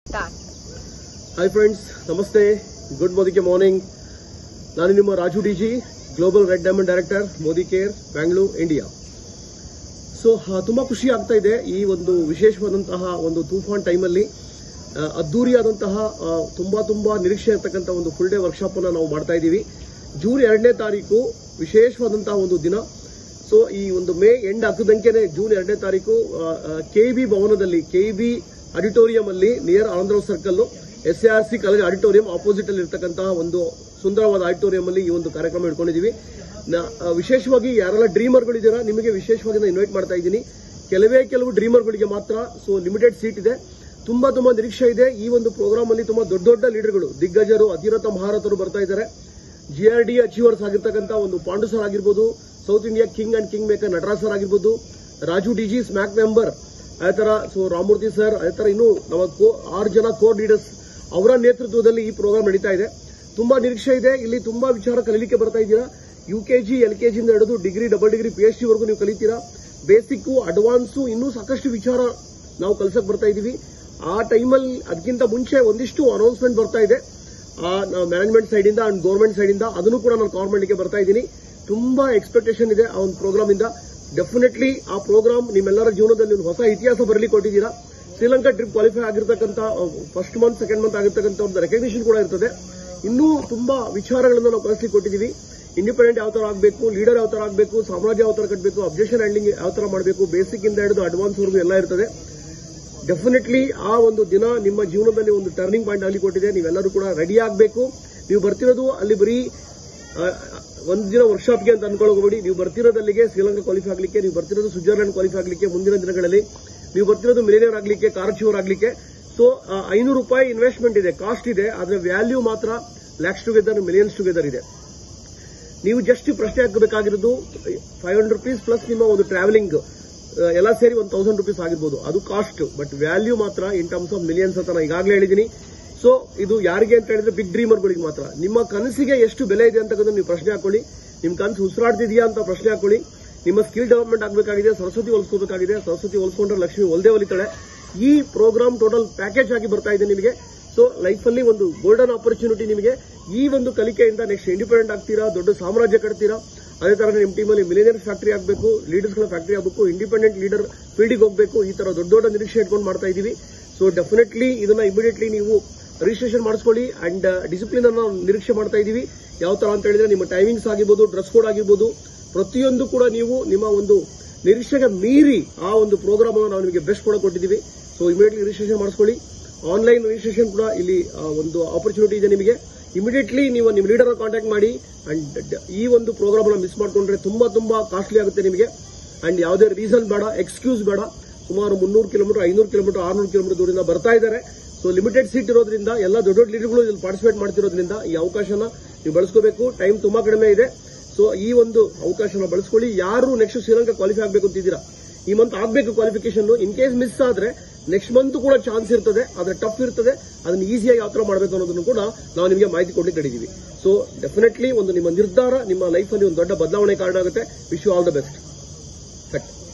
Start. Hi friends ನಮಸ್ತೆ good ಮೋದಿಕೆ morning ನಾನು ನಿಮ್ಮ Raju D G global red diamond director Modicare Bangalore India so ತುಂಬಾ ಖುಷಿ ಆಗ್ತಾ ಇದೆ ಈ ಒಂದು ವಿಶೇಷವಾದಂತಹ ಒಂದು ತೂಫಾನ್ ಟೈಮಲ್ಲಿ ಆ, ಅದ್ದೂರಿಯಾದಂತಹ ಆ, ತುಂಬಾ ತುಂಬಾ ನಿರೀಕ್ಷೆ ಇರತಕ್ಕಂಥ ಒಂದು ಫುಲ್ ಡೇ ವರ್ಕ್ಶಾಪ್ ಅನ್ನ ನಾವು ಮಾಡ್ತಾ ಇದ್ದೀವಿ ಜೂನ್ ಎರಡನೇ ತಾರೀಕು ವಿಶೇಷವಾದಂತಹ ಒಂದು ದಿನ ಸೊ ಈ ಒಂದು ಮೇ ಎಂಡ್ ಹಕ್ಕದಂಕೆನೆ ಜೂನ್ ಎರಡನೇ ತಾರೀಕು ಕೆಇಬಿ ಭವನದಲ್ಲಿ ಕೆಇಬಿ ಆಡಿಟೋರಿಯಂ ಅಲ್ಲಿ near Andhra circle S R C college auditorium opposite ಅಲ್ಲಿ ಇರ್ತಕ್ಕಂತಹ ಒಂದು ಸುಂದರವಾದ ಆಡಿಟೋರಿಯಂ ಅಲ್ಲಿ ಈ ಒಂದು ಕಾರ್ಯಕ್ರಮ ಇಟ್ಕೊಂಡಿದ್ದೀವಿ ನ- ಆ, ವಿಶೇಷವಾಗಿ ಯಾರೆಲ್ಲ ಡ್ರೀಮರ್ಗಳಿದ್ದೀರಾ ನಿಮಗೆ ವಿಶೇಷವಾಗಿ ನಾನು ಇನ್ವೈಟ್ ಮಾಡ್ತಾ ಇದ್ದೀನಿ ಕೆಲವೇ ಕೆಲವು ಡ್ರೀಮರ್ಗಳಿಗೆ ಮಾತ್ರ ಸೊ ಲಿಮಿಟೆಡ್ ಸೀಟ್ ಇದೆ ತುಂಬಾ ತುಂಬಾ ನಿರೀಕ್ಷೆ ಇದೆ ಈ ಒಂದು ಪ್ರೋಗ್ರಾಮ್ ಅಲ್ಲಿ ತುಂಬಾ ದೊಡ್ಡ ದೊಡ್ಡ ಲೀಡರ್ಗಳು ದಿಗ್ಗಜರು ಅತಿರಥ ಮಹಾರಥರು ಬರ್ತಾ ಇದ್ದಾರೆ ಜಿಆರ್ಡಿ ಅಚೀವರ್ಸ್ ಆಗಿರ್ತಕ್ಕಂಥ ಒಂದು ಪಾಂಡು ಸರ್ ಆಗಿರ್ಬೋದು south India king and king maker Nataraj sir ಆಗಿರ್ಬೋದು ರಾಜು ಡಿಜಿ ಸ್ಮ್ಯಾಕ್ ಮೆಂಬರ್ ಅದೇ ತರ ಸೊ ರಾಮಮೂರ್ತಿ ಸರ್ ಅದೇ ತರ ಇನ್ನು ನಮ್ಮ ಕೋ- ಆರು ಜನ ಕೋರ್ ಲೀಡರ್ಸ್ ಅವರ ನೇತೃತ್ವದಲ್ಲಿ ಈ ಪ್ರೋಗ್ರಾಮ್ ನಡೀತಾ ಇದೆ ತುಂಬಾ ನಿರೀಕ್ಷೆ ಇದೆ ಇಲ್ಲಿ ತುಂಬಾ ವಿಚಾರ ಕಲೀಲಿಕ್ಕೆ ಬರ್ತಾ ಇದ್ದೀರಾ U K G L K ಜಿಯಿಂದ ಹಿಡಿದು degree double degree P H D ವರೆಗೂ ನೀವು ಕಲಿತೀರಾ ಬೇಸಿಕ್ಕು ಅಡ್ವಾನ್ಸು ಇನ್ನೂ ಸಾಕಷ್ಟು ವಿಚಾರ ನಾವು ಕಲ್ಸಕ್ ಬರ್ತಾ ಇದ್ದೀವಿ ಆ ಟೈಮಲ್ಲಿ ಅದಕ್ಕಿಂತ ಮುಂಚೆ ಒಂದಿಷ್ಟು ಅನೌನ್ಸ್ಮೆಂಟ್ ಬರ್ತಾ ಇದೆ ಮ್ಯಾನೇಜ್ಮೆಂಟ್ ಸೈಡ್ ಇಂದ ಅಂಡ್ ಗೌರ್ಮೆಂಟ್ ಸೈಡ್ ಇಂದ ಅದನ್ನು ಕೂಡ ನಾನು ಕವರ್ ಮಾಡಲಿಕ್ಕೆ ಬರ್ತಾ ಇದ್ದೀನಿ ತುಂಬಾ ಎಕ್ಸ್ಪೆಕ್ಟೇಷನ್ ಇದೆ ಆ ಒಂದು ಪ್ರೋಗ್ರಾಮ್ ಇಂದ ಡೆಫಿನೆಟ್ಲಿ ಆ ಪ್ರೋಗ್ರಾಮ್ ನಿಮ್ಮೆಲ್ಲರ ಜೀವನದಲ್ಲಿ ಒಂದು ಹೊಸ ಇತಿಹಾಸ ಬರಲಿಕ್ಕೆ ಕೊಟ್ಟಿದ್ದೀರಾ ಶ್ರೀಲಂಕಾ ಟ್ರಿಪ್ ಕ್ವಾಲಿಫೈ ಆಗಿರ್ತಕ್ಕಂಥ ಫಸ್ಟ್ ಮಂತ್ ಸೆಕೆಂಡ್ ಮಂತ್ ಆಗಿರ್ತಕ್ಕಂಥ ಒಂದು ರೆಕಗ್ನಿಷನ್ ಕೂಡ ಇರ್ತದೆ ಇನ್ನೂ ತುಂಬಾ ವಿಚಾರಗಳನ್ನು ನಾವು ಕಲಿಸ್ಲಿಕ್ಕೆ ಕೊಟ್ಟಿದ್ದೀವಿ ಇಂಡಿಪೆಂಡೆಂಟ್ ಯಾವ ತರ ಆಗಬೇಕು ಲೀಡರ್ ಯಾವ ತರ ಆಗಬೇಕು ಸಾಮ್ರಾಜ್ಯ ಯಾವ ತರ ಕಟ್ಟಬೇಕು ಅಬ್ಜೆಕ್ಷನ್ ಹ್ಯಾಂಡ್ಲಿಂಗ್ ಯಾವ ತರ ಮಾಡಬೇಕು ಬೇಸಿಕ್ ಇಂದ ಹಿಡಿದು ಅಡ್ವಾನ್ಸ್ ವರೆಗೂ ಎಲ್ಲ ಇರ್ತದೆ ಡೆಫಿನೆಟ್ಲಿ ಆ ಒಂದು ದಿನ ನಿಮ್ಮ ಜೀವನದಲ್ಲಿ ಒಂದು ಟರ್ನಿಂಗ್ ಪಾಯಿಂಟ್ ಆಗಲಿ ಕೊಟ್ಟಿದೆ ನೀವೆಲ್ಲರೂ ಕೂಡ ರೆಡಿ ಆಗಬೇಕು ನೀವು ಬರ್ತಿರೋದು ಅಲ್ಲಿ ಬರೀ ಆ, ಒಂದು ದಿನ ವರ್ಕ್ಶಾಪ್ಗೆ ಅಂತ ಅನ್ಕೊಳ್ಳೋಬೇಡಿ ನೀವು ಬರ್ತಿರೋದು ಅಲ್ಲಿಗೆ ಶ್ರೀಲಂಕಾ ಕ್ವಾಲಿಫೈ ಆಗಲಿಕ್ಕೆ ನೀವು ಬರ್ತಿರೋದು ಸ್ವಿಟ್ಜರ್ಲೆಂಡ್ ಕ್ವಾಲಿಫೈ ಆಗಲಿಕ್ಕೆ ಮುಂದಿನ ದಿನಗಳಲ್ಲಿ ನೀವು ಬರ್ತಿರೋದು ಮಿಲಿನಿಯರ್ ಆಗಲಿಕ್ಕೆ ಕಾರ್ ಅಚೀವರ್ ಆಗಲಿಕ್ಕೆ ಸೊ ಐನೂರು ರೂಪಾಯಿ ಇನ್ವೆಸ್ಟ್ಮೆಂಟ್ ಇದೆ ಕಾಸ್ಟ್ ಇದೆ ಆದ್ರೆ ವ್ಯಾಲ್ಯೂ ಮಾತ್ರ ಲ್ಯಾಕ್ಸ್ ಟುಗೆದರ್ ಮಿಲಿಯನ್ಸ್ ಟುಗೆದರ್ ಇದೆ ನೀವು ಜಸ್ಟ್ ಪ್ರಶ್ನೆ ಹಾಕಬೇಕಾಗಿರೋದು ಫೈವ್ ಹಂಡ್ರೆಡ್ ರುಪೀಸ್ ಪ್ಲಸ್ ನಿಮ್ಮ ಒಂದು ಟ್ರಾವೆಲಿಂಗ್ ಎಲ್ಲ ಸೇರಿ ಒಂದು ತೌಸಂಡ್ ರುಪೀಸ್ ಆಗಿರ್ಬೋದು ಅದು ಕಾಸ್ಟ್ ಬಟ್ ವ್ಯಾಲ್ಯೂ ಮಾತ್ರ ಇನ್ ಟರ್ಮ್ಸ್ ಆಫ್ ಮಿಲಿಯನ್ಸ್ ಅಂತ ನಾನು ಈಗಾಗಲೇ ಹೇಳಿದ್ದೀನಿ ಸೊ ಇದು ಯಾರಿಗೆ ಅಂತ ಹೇಳಿದ್ರೆ ಬಿಗ್ ಡ್ರೀಮರ್ಗಳಿಗೆ ಮಾತ್ರ ನಿಮ್ಮ ಕನಸಿಗೆ ಎಷ್ಟು ಬೆಲೆ ಇದೆ ಅಂತಕ್ಕಂಥ ನೀವು ಪ್ರಶ್ನೆ ಹಾಕೊಳ್ಳಿ ನಿಮ್ ಕನಸು ಉಸಿರಾಡ್ತಿದೆಯಾ ಅಂತ ಪ್ರಶ್ನೆ ಹಾಕೊಳ್ಳಿ ನಿಮ್ಮ ಸ್ಕಿಲ್ ಡೆವಲಪ್ಮೆಂಟ್ ಆಗಬೇಕಾಗಿದೆ ಸರಸ್ವತಿ ಹೊಲಿಸ್ಕೋಬೇಕಾಗಿದೆ ಸರಸ್ವತಿ ಹೊಲಿಸ್ಕೊಂಡ್ರೆ ಲಕ್ಷ್ಮಿ ಒಲ್ದೇ ಹೊಲಿತಾಳೆ ಈ ಪ್ರೋಗ್ರಾಮ್ ಟೋಟಲ್ ಪ್ಯಾಕೇಜ್ ಆಗಿ ಬರ್ತಾ ಇದೆ ನಿಮಗೆ ಸೊ ಲೈಫ್ ಅಲ್ಲಿ ಒಂದು ಗೋಲ್ಡನ್ ಆಪರ್ಚುನಿಟಿ ನಿಮಗೆ ಈ ಒಂದು ಕಲಿಕೆಯಿಂದ ನೆಕ್ಸ್ಟ್ ಇಂಡಿಪೆಂಡೆಂಟ್ ಆಗ್ತೀರಾ ದೊಡ್ಡ ಸಾಮ್ರಾಜ್ಯ ಕಟ್ತೀರಾ ಅದೇ ತರ ನಿಮ್ಮ ಟೀಮಲ್ಲಿ ಮಿಲಿನಿಯರ್ ಫ್ಯಾಕ್ಟರಿ ಆಗಬೇಕು ಲೀಡರ್ಸ್ಗಳ ಫ್ಯಾಕ್ಟರಿ ಆಗಬೇಕು ಇಂಡಿಪೆಂಡೆಂಟ್ ಲೀಡರ್ ಫೀಲ್ಡಿಗೆ ಹೋಗಬೇಕು ಈ ತರ ದೊಡ್ಡ ದೊಡ್ಡ ನಿರೀಕ್ಷೆ ಇಟ್ಕೊಂಡು ಮಾಡ್ತಾ ಇದೀವಿ ಸೊ ಡೆಫಿನೆಟ್ಲಿ ಇದನ್ನ ಇಮಿಡಿಯೇಟ್ಲಿ ನೀವು ರಿಜಿಸ್ಟ್ರೇಷನ್ ಮಾಡಿಸ್ಕೊಳ್ಳಿ ಅಂಡ್ ಡಿಸಿಪ್ಲಿನ್ ಅನ್ನ ನಿರೀಕ್ಷೆ ಮಾಡ್ತಾ ಇದೀವಿ ಯಾವ ತರ ಅಂತ ಹೇಳಿದ್ರೆ ನಿಮ್ಮ ಟೈಮಿಂಗ್ಸ್ ಆಗಿರ್ಬೋದು ಡ್ರೆಸ್ ಕೋಡ್ ಆಗಿರ್ಬೋದು ಪ್ರತಿಯೊಂದು ಕೂಡ ನೀವು ನಿಮ್ಮ ಒಂದು ನಿರೀಕ್ಷೆಗೆ ಮೀರಿ ಆ ಒಂದು ಪ್ರೋಗ್ರಾಮ್ ಅನ್ನು ನಾವು ನಿಮಗೆ ಬೆಸ್ಟ್ ಕೂಡ ಕೊಟ್ಟಿದ್ದೀವಿ ಸೊ ಇಮಿಡಿಯೇಟ್ಲಿ ರಿಜಿಸ್ಟ್ರೇಷನ್ ಮಾಡಿಸ್ಕೊಳ್ಳಿ ಆನ್ಲೈನ್ ರಿಜಿಸ್ಟ್ರೇಷನ್ ಕೂಡ ಇಲ್ಲಿ ಆ, ಒಂದು ಆಪರ್ಚುನಿಟಿ ಇದೆ ನಿಮಗೆ ಇಮಿಡಿಯೇಟ್ಲಿ ನೀವು ನಿಮ್ಮ ಲೀಡರ್ ಕಾಂಟ್ಯಾಕ್ಟ್ ಮಾಡಿ ಅಂಡ್ ಈ ಒಂದು ಪ್ರೋಗ್ರಾಮ್ ಅನ್ನು ಮಿಸ್ ಮಾಡ್ಕೊಂಡ್ರೆ ತುಂಬಾ ತುಂಬಾ ಕಾಸ್ಟ್ಲಿ ಆಗುತ್ತೆ ನಿಮಗೆ ಅಂಡ್ ಯಾವುದೇ ರೀಸನ್ ಬೇಡ ಎಕ್ಸ್ಕ್ಯೂಸ್ ಬೇಡ ಸುಮಾರು ಮುನ್ನೂರು ಕಿಲೋಮೀಟರ್ ಐನೂರು ಕಿಲೋಮೀಟರ್ ಆರ್ನೂರು ಕಿಲೋಮೀಟರ್ ದೂರದಿಂದ ಬರ್ತಾ ಇದ್ದಾರೆ ಸೊ ಲಿಮಿಟೆಡ್ ಸೀಟ್ ಇರೋದ್ರಿಂದ ಎಲ್ಲ ದೊಡ್ಡ ದೊಡ್ಡ ಲೀಡರ್ಗಳು ಇಲ್ಲಿ ಪಾರ್ಟಿಸಿಪೇಟ್ ಮಾಡ್ತಿರೋದ್ರಿಂದ ಈ ಅವಕಾಶನ ನೀವು ಬಳಸ್ಕೋಬೇಕು ಟೈಮ್ ತುಂಬಾ ಕಡಿಮೆ ಇದೆ ಸೊ ಈ ಒಂದು ಅವಕಾಶನ ಬಳಸ್ಕೊಳ್ಳಿ ಯಾರು ನೆಕ್ಸ್ಟ್ ಶ್ರೀಲಂಕಾ ಕ್ವಾಲಿಫೈ ಆಗಬೇಕು ಅಂತಿದ್ದೀರಾ ಈ ಮಂತ್ ಆಗ್ಬೇಕು ಕ್ವಾಲಿಫಿಕೇಶನ್ ಇನ್ ಕೇಸ್ ಮಿಸ್ ಆದ್ರೆ ನೆಕ್ಸ್ಟ್ ಮಂತ್ ಕೂಡ ಚಾನ್ಸ್ ಇರ್ತದೆ ಆದ್ರೆ ಟಫ್ ಇರ್ತದೆ ಅದನ್ನ ಈಸಿಯಾಗಿ ಯಾವ ತರ ಮಾಡಬೇಕು ಅನ್ನೋದನ್ನು ಕೂಡ ನಾವು ನಿಮಗೆ ಮಾಹಿತಿ ಕೊಡ್ಲಿಕ್ಕೆ ನಡೀತೀವಿ ಸೊ ಡೆಫಿನೆಟ್ಲಿ ಒಂದು ನಿಮ್ಮ ನಿರ್ಧಾರ ನಿಮ್ಮ ಲೈಫಲ್ಲಿ ಒಂದು ದೊಡ್ಡ ಬದಲಾವಣೆ ಕಾರಣ ಆಗುತ್ತೆ wish you all the best set